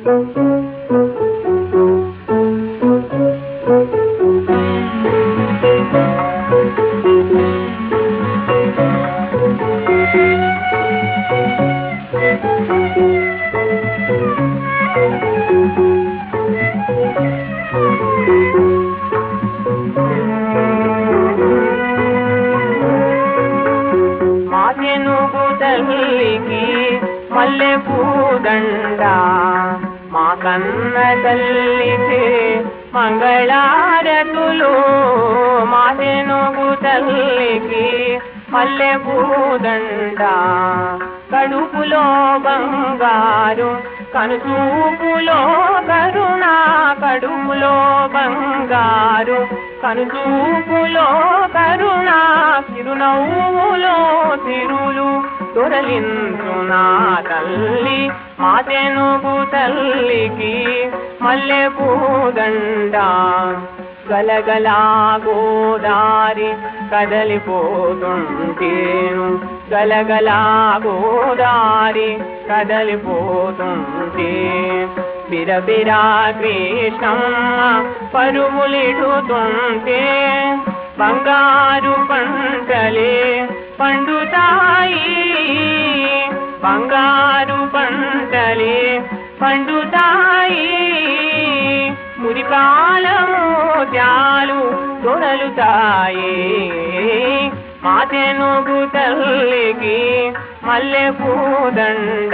మా తెనుగు తల్లికి మల్లె పూదండ మా కన్న తల్లికి మంగళారతులు మా తెనుగు తల్లికి మల్లె పూదండ కడుపులో బంగారు కనుచూపులో కరుణ కడుపులో బంగారు కనుచూపులో కరుణ చిరునవ్వులో తిరులు దొరలించు నా తల్లి మా తెనుగు తల్లికి మల్లె పూదండ గలగలా గోదారి కదలిపోతుంటేను గలగలా గోదారి కదలిపోతుంటే బిరబిరా కృష్ణమ్మ పరువులిడుతుంటే బంగారు పంటలే పండుతాయి బంగారు పంటలే పండుతాయి మురికాలము త్యాలు దొరలుతాయి మా తెనుగు తల్లికి మల్లె పూదండ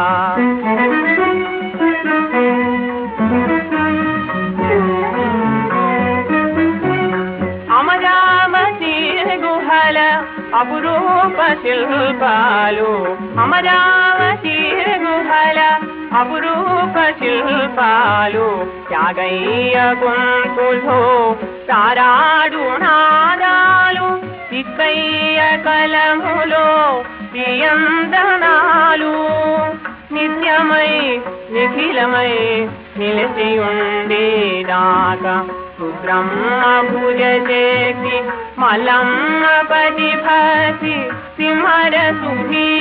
అమరావతి గుహల అపురూప శిల్పాలు అమరావతి గుహల అపురూప శిల్పాలు త్యాగయ్య గొంతులో తారాడు నాదాలు తిక్కయ్య కలములో ప్రియందనాలు నిత్యమై నిఖిలమై నిలిచి ఉండేదాకా రుద్రమ్మ పూజ చేసి మలమ్మ పది భసి సింహర సుఖీ